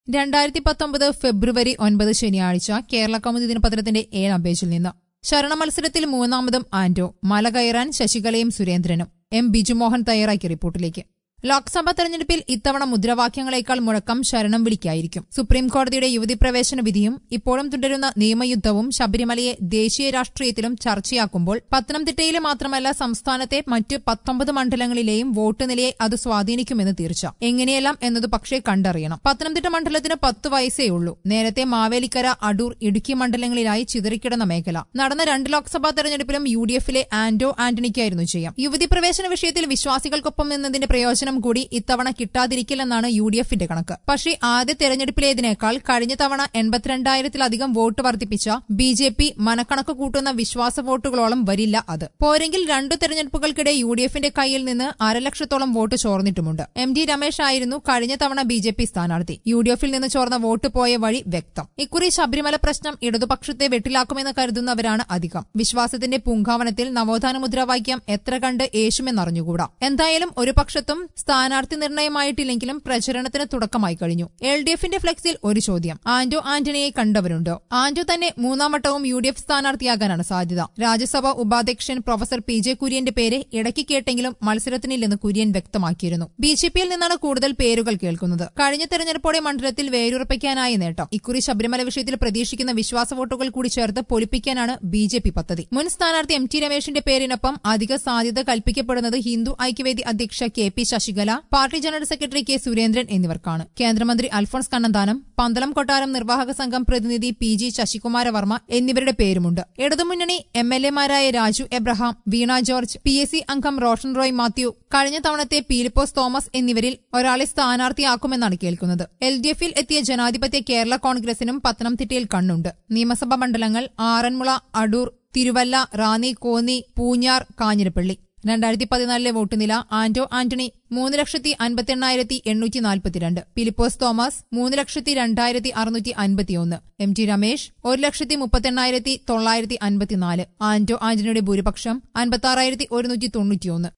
രണ്ടായിരത്തി പത്തൊമ്പത് ഫെബ്രുവരി ഒൻപത് ശനിയാഴ്ച കേരള കൗമുദി ദിനപത്രത്തിന്റെ ഏഴാം പേജിൽ നിന്ന് ശരണ മത്സരത്തിൽ മൂന്നാമതും ആന്റോ മല കയറാൻ ശശികലയും സുരേന്ദ്രനും എം ബിജുമോഹൻ തയ്യാറാക്കിയ റിപ്പോർട്ടിലേക്ക് ലോക്സഭാ തെരഞ്ഞെടുപ്പിൽ ഇത്തവണ മുദ്രാവാക്യങ്ങളെക്കാൾ മുഴക്കം ശരണം വിളിക്കായിരിക്കും സുപ്രീം കോടതിയുടെ യുവതി പ്രവേശന വിധിയും ഇപ്പോഴും തുടരുന്ന നിയമയുദ്ധവും ശബരിമലയെ ദേശീയ രാഷ്ട്രീയത്തിലും ചർച്ചയാക്കുമ്പോൾ പത്തനംതിട്ടയിലെ മാത്രമല്ല സംസ്ഥാനത്തെ മറ്റ് പത്തൊമ്പത് മണ്ഡലങ്ങളിലെയും വോട്ട് നിലയെ അത് സ്വാധീനിക്കുമെന്ന് തീർച്ച എങ്ങനെയെല്ലാം എന്നത് പക്ഷേ കണ്ടറിയണം പത്തനംതിട്ട മണ്ഡലത്തിന് പത്ത് വയസ്സേ ഉള്ളൂ നേരത്തെ മാവേലിക്കര അടൂർ ഇടുക്കി മണ്ഡലങ്ങളിലായി ചിതറിക്കിടന്ന മേഖല നടന്ന രണ്ട് ലോക്സഭാ തെരഞ്ഞെടുപ്പിലും യു ഡി എഫിലെ ആന്റോ ആന്റണിക്കായിരുന്നു ജയം യുവതി പ്രവേശന വിഷയത്തിൽ വിശ്വാസികൾക്കൊപ്പം നിന്നതിന്റെ പ്രയോജനം കൂടി ഇത്തവണ കിട്ടാതിരിക്കില്ലെന്നാണ് യു ഡി എഫിന്റെ കണക്ക് പക്ഷേ ആദ്യ തെരഞ്ഞെടുപ്പിലേതിനേക്കാൾ കഴിഞ്ഞ തവണ എൺപത്തിരണ്ടായിരത്തിലധികം വോട്ട് വർദ്ധിപ്പിച്ച ബി ജെ പി മനക്കണക്ക് കൂട്ടുന്ന വിശ്വാസ വോട്ടുകളോളം വരില്ല അത് പോരെങ്കിൽ രണ്ടു തെരഞ്ഞെടുപ്പുകൾക്കിടെ യു ഡി എഫിന്റെ കയ്യിൽ നിന്ന് അരലക്ഷത്തോളം വോട്ട് ചോർന്നിട്ടുമുണ്ട് എം ഡി രമേശ് ആയിരുന്നു കഴിഞ്ഞ തവണ ബി ജെ പി സ്ഥാനാർത്ഥി യു ഡി എഫിൽ നിന്ന് ചോർന്ന വോട്ട് പോയ വഴി വ്യക്തം ഇക്കുറി ശബരിമല പ്രശ്നം ഇടതുപക്ഷത്തെ വെട്ടിലാക്കുമെന്ന് കരുതുന്നവരാണ് അധികം വിശ്വാസത്തിന്റെ പൂങ്കാവനത്തിൽ നവോത്ഥാന മുദ്രാവാക്യം എത്ര കണ്ട് യേശുമെന്നറിഞ്ഞുകൂടാ എന്തായാലും ഒരു പക്ഷത്തും സ്ഥാനാർത്ഥി നിർണയമായിട്ടില്ലെങ്കിലും പ്രചരണത്തിന് തുടക്കമായി കഴിഞ്ഞു എൽ ഡി എഫിന്റെ ഫ്ലെക്സിൽ ഒരു ചോദ്യം ആന്റോ ആന്റണിയെ കണ്ടവരുണ്ടോ ആന്റോ തന്നെ മൂന്നാം വട്ടവും യു ഡി എഫ് സ്ഥാനാർത്ഥിയാകാനാണ് സാധ്യത രാജ്യസഭാ ഉപാധ്യക്ഷൻ പ്രൊഫസർ പി ജെ കുര്യന്റെ പേര് ഇടയ്ക്ക് കേട്ടെങ്കിലും മത്സരത്തിനില്ലെന്ന് കുര്യൻ വ്യക്തമാക്കിയിരുന്നു ബി ജെ പിയിൽ നിന്നാണ് കൂടുതൽ പേരുകൾ കേൾക്കുന്നത് കഴിഞ്ഞ തെരഞ്ഞെടുപ്പോടെ മണ്ഡലത്തിൽ വേരുറപ്പിക്കാനായി നേട്ടം ഇക്കുറി ശബരിമല വിഷയത്തിൽ പ്രതീക്ഷിക്കുന്ന വിശ്വാസ വോട്ടുകൾ കൂടി ചേർത്ത് പൊലിപ്പിക്കാനാണ് ബി ജെ പി പദ്ധതി മുൻ സ്ഥാനാർത്ഥി എം ടി രമേശിന്റെ പേരിനൊപ്പം അധിക സാധ്യത കൽപ്പിക്കപ്പെടുന്നത് ഹിന്ദു ഐക്യവേദി അധ്യക്ഷ K P Sasikala party general secretary K Surendran എന്നിവർക്കാണ് കേന്ദ്രമന്ത്രി അൽഫോൺസ് കണ്ണന്താനം പന്തളം കൊട്ടാരം നിർവാഹക സംഘം പ്രതിനിധി പി ജി ശശികുമാര വർമ്മ എന്നിവരുടെ പേരുമുണ്ട് ഇടതുമുന്നണി എം എൽ എമാരായ Raju Abraham Veena George P S C അംഗം റോഷൻ റോയ് മാത്യു കഴിഞ്ഞ തവണത്തെ പീലിപ്പോസ് തോമസ് എന്നിവരിൽ ഒരാളെ സ്ഥാനാർത്ഥിയാക്കുമെന്നാണ് കേൾക്കുന്നത് എൽ ഡി എഫിൽ എത്തിയ ജനാധിപത്യ കേരള കോൺഗ്രസിനും പത്തനംതിട്ടയിൽ കണ്ണുണ്ട് നിയമസഭാ മണ്ഡലങ്ങൾ ആറന്മുള അടൂർ തിരുവല്ല റാന്നി കോന്നി പൂഞ്ഞാർ കാഞ്ഞിരപ്പള്ളി രണ്ടായിരത്തി പതിനാലിലെ വോട്ട് നില ആന്റോ ആന്റണി മൂന്ന് ലക്ഷത്തി അൻപത്തി എണ്ണായിരത്തി എണ്ണൂറ്റി നാൽപ്പത്തിരണ്ട് ഫിലിപ്പോസ് തോമസ് മൂന്ന് ലക്ഷത്തി രണ്ടായിരത്തി അറുന്നൂറ്റി അൻപത്തിയൊന്ന് എം ടി രമേശ് ഒരു ലക്ഷത്തി മുപ്പത്തെണ്ണായിരത്തി തൊള്ളായിരത്തി അൻപത്തിനാല് ആന്റോ ആന്റണിയുടെ ഭൂരിപക്ഷം അൻപത്തി ആറായിരത്തി ഒരുന്നൂറ്റി തൊണ്ണൂറ്റിയൊന്ന്